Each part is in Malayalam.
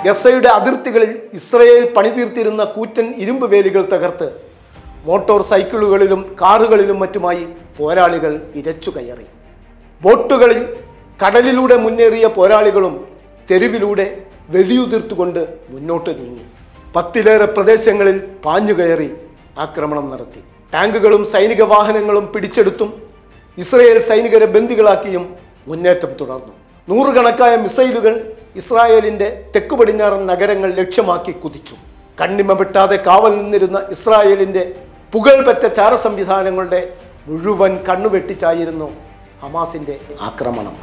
ഗസയുടെ അതിർത്തികളിൽ ഇസ്രയേൽ പണിതീർത്തിരുന്ന കൂറ്റൻ ഇരുമ്പ് വേലികൾ തകർത്ത് മോട്ടോർ സൈക്കിളുകളിലും കാറുകളിലും മറ്റുമായി പോരാളികൾ ഇരച്ചു കയറി ബോട്ടുകളിൽ കടലിലൂടെ മുന്നേറിയ പോരാളികളും തെരുവിലൂടെ വെടിയുതിർത്തുകൊണ്ട് മുന്നോട്ട് നീങ്ങി പത്തിലേറെ പ്രദേശങ്ങളിൽ പാഞ്ഞുകയറി ആക്രമണം നടത്തി ടാങ്കുകളും സൈനിക വാഹനങ്ങളും പിടിച്ചെടുത്തും ഇസ്രയേൽ സൈനികരെ ബന്ദികളാക്കിയും മുന്നേറ്റം തുടർന്നു നൂറുകണക്കായ മിസൈലുകൾ ഇസ്രായേലിന്റെ തെക്കു പടിഞ്ഞാറൻ നഗരങ്ങൾ ലക്ഷ്യമാക്കി കുതിച്ചു കണ്ണിമ വെട്ടാതെ കാവൽ നിന്നിരുന്ന ഇസ്രായേലിന്റെ പുകൾപെറ്റ ചാര സംവിധാനങ്ങളുടെ മുഴുവൻ കണ്ണുവെട്ടിച്ചായിരുന്നു ഹമാസിന്റെ ആക്രമണം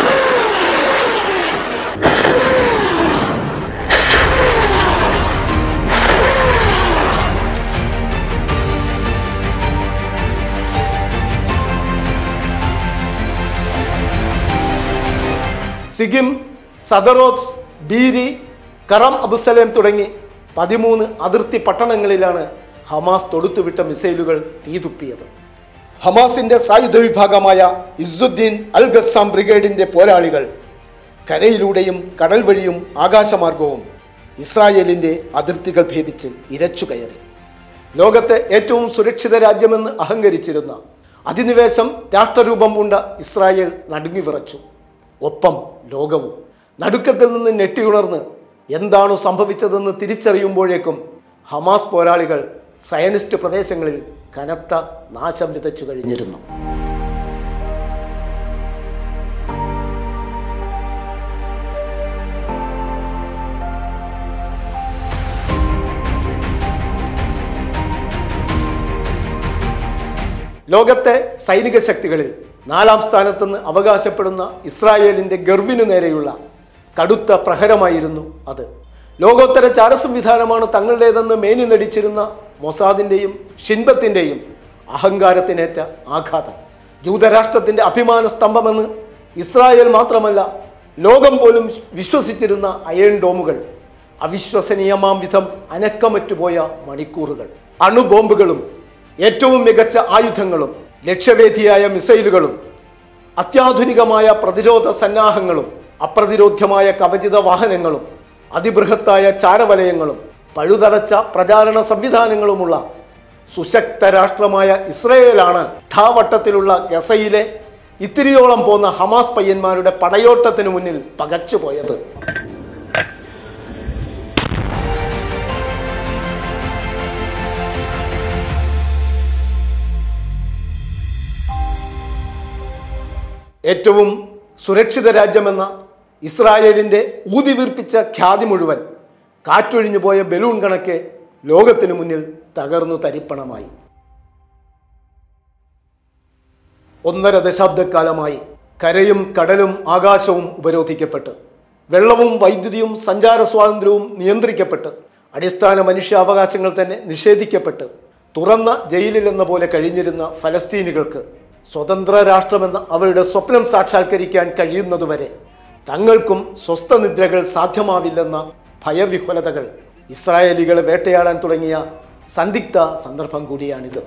സിഗിം സദറോത്സ് ബീരി കറം അബുസലേം തുടങ്ങി പതിമൂന്ന് അതിർത്തി പട്ടണങ്ങളിലാണ് ഹമാസ് തൊടുത്തുവിട്ട മിസൈലുകൾ തീതുപ്പിയത് ഹമാസിന്റെ സായുധ വിഭാഗമായ ഇസുദ്ദീൻ അൽ ഗസാം ബ്രിഗേഡിന്റെ പോരാളികൾ കരയിലൂടെയും കടൽ വഴിയും ആകാശമാർഗവും ഇസ്രായേലിന്റെ അതിർത്തികൾ ഭേദിച്ച് ഇരച്ചു കയറി ലോകത്തെ ഏറ്റവും സുരക്ഷിത രാജ്യമെന്ന് അഹങ്കരിച്ചിരുന്ന അധിനിവേശം രാഷ്ട്രരൂപം പൂണ്ട ഇസ്രായേൽ നടുങ്ങി വിറച്ചു ഒപ്പം ലോകവും നടുക്കത്തിൽ നിന്ന് ഞെട്ടിയുണർന്ന് എന്താണ് സംഭവിച്ചതെന്ന് തിരിച്ചറിയുമ്പോഴേക്കും ഹമാസ് പോരാളികൾ സയനിസ്റ്റ് പ്രദേശങ്ങളിൽ കനത്ത നാശം വിതച്ചു കഴിഞ്ഞിരുന്നു ലോകത്തെ സൈനിക ശക്തികളിൽ നാലാം സ്ഥാനത്തെന്ന് അവകാശപ്പെടുന്ന ഇസ്രായേലിന്റെ ഗർവിനു നേരെയുള്ള കടുത്ത പ്രഹരമായിരുന്നു അത് ലോകോത്തര ചാര സംവിധാനമാണ് തങ്ങളുടേതെന്ന് മേനി നടിച്ചിരുന്ന മൊസാദിന്റെയും ഷിൻബത്തിന്റെയും അഹങ്കാരത്തിനേറ്റ ആഘാതം ജൂതരാഷ്ട്രത്തിന്റെ അഭിമാന സ്തംഭമെന്ന് ഇസ്രായേൽ മാത്രമല്ല ലോകം പോലും വിശ്വസിച്ചിരുന്ന അയൺ ഡോമുകൾ അവിശ്വസനീയമാം വിധം അനക്കമറ്റുപോയ മണിക്കൂറുകൾ അണുബോംബുകളും ഏറ്റവും മികച്ച ആയുധങ്ങളും ലക്ഷ്യവേദിയായ മിസൈലുകളും അത്യാധുനികമായ പ്രതിരോധ സന്നാഹങ്ങളും അപ്രതിരോധ്യമായ കവചിത വാഹനങ്ങളും അതിബൃഹത്തായ ചാരവലയങ്ങളും പഴുതടച്ച പ്രചാരണ സംവിധാനങ്ങളുമുള്ള സുശക്ത രാഷ്ട്രമായ ഇസ്രയേലാണ് ഠാവട്ടത്തിലുള്ള ഗസയിലെ ഇത്തിരിയോളം പോന്ന ഹമാസ് പയ്യന്മാരുടെ പടയോട്ടത്തിനു മുന്നിൽ പകച്ചുപോയത് ഏറ്റവും സുരക്ഷിത രാജ്യമെന്ന ഇസ്രായേലിൻ്റെ ഊതിവീർപ്പിച്ച ഖ്യാതി മുഴുവൻ കാറ്റൊഴിഞ്ഞു പോയ ബലൂൺ കണക്കെ ലോകത്തിനു മുന്നിൽ തകർന്നു തരിപ്പണമായി ഒന്നര ദശാബ്ദക്കാലമായി കരയും കടലും ആകാശവും ഉപരോധിക്കപ്പെട്ട് വെള്ളവും വൈദ്യുതിയും സഞ്ചാര സ്വാതന്ത്ര്യവും നിയന്ത്രിക്കപ്പെട്ട് അടിസ്ഥാന മനുഷ്യാവകാശങ്ങൾ തന്നെ നിഷേധിക്കപ്പെട്ട് തുറന്ന ജയിലിൽ എന്ന പോലെ കഴിഞ്ഞിരുന്ന ഫലസ്തീനികൾക്ക് സ്വതന്ത്ര രാഷ്ട്രമെന്ന അവരുടെ സ്വപ്നം സാക്ഷാത്കരിക്കാൻ കഴിയുന്നതുവരെ തങ്ങൾക്കും സ്വസ്ഥനിദ്രകൾ സാധ്യമാവില്ലെന്ന ഭയവിഹ്വലതകൾ ഇസ്രായേലികളെ വേട്ടയാടാൻ തുടങ്ങിയ സന്ദിഗ്ധ സന്ദർഭം കൂടിയാണിത്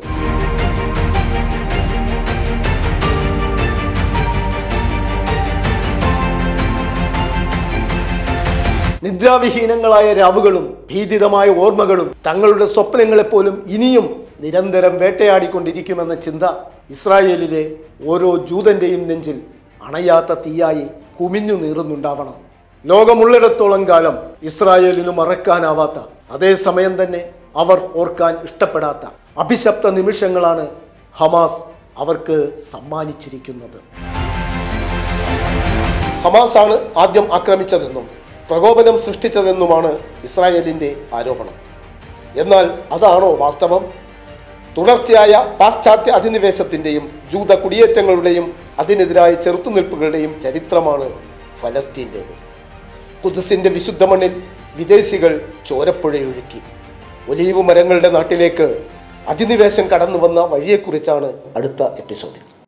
നിദ്രാവിഹീനങ്ങളായ രാവുകളും ഭീതിതമായ ഓർമ്മകളും തങ്ങളുടെ സ്വപ്നങ്ങളെപ്പോലും ഇനിയും നിരന്തരം വേട്ടയാടിക്കൊണ്ടിരിക്കുമെന്ന ചിന്ത ഇസ്രായേലിലെ ഓരോ ജൂതന്റെയും നെഞ്ചിൽ അണയാത്ത തീയായി കുമിഞ്ഞു നീറുന്നുണ്ടാവണം ലോകമുള്ളിടത്തോളം കാലം ഇസ്രായേലിന് മറക്കാനാവാത്ത അതേസമയം തന്നെ അവർ ഓർക്കാൻ ഇഷ്ടപ്പെടാത്ത അഭിശപ്ത നിമിഷങ്ങളാണ് ഹമാസ് അവർക്ക് സമ്മാനിച്ചിരിക്കുന്നത് ഹമാസ് ആണ് ആദ്യം ആക്രമിച്ചതെന്നും പ്രകോപനം സൃഷ്ടിച്ചതെന്നുമാണ് ഇസ്രായേലിന്റെ ആരോപണം എന്നാൽ അതാണോ വാസ്തവം തുടർച്ചയായ പാശ്ചാത്യ അധിനിവേശത്തിന്റെയും ജൂത കുടിയേറ്റങ്ങളുടെയും അതിനെതിരായ ചെറുത്തുനിൽപ്പുകളുടെയും ചരിത്രമാണ് ഫലസ്തീൻ്റേത് കുദസിന്റെ വിശുദ്ധ മണ്ണിൽ വിദേശികൾ ചോരപ്പുഴയൊഴുക്കി ഒലീവ് മരങ്ങളുടെ നാട്ടിലേക്ക് അധിനിവേശം കടന്നു വന്ന വഴിയെക്കുറിച്ചാണ് അടുത്ത എപ്പിസോഡിൽ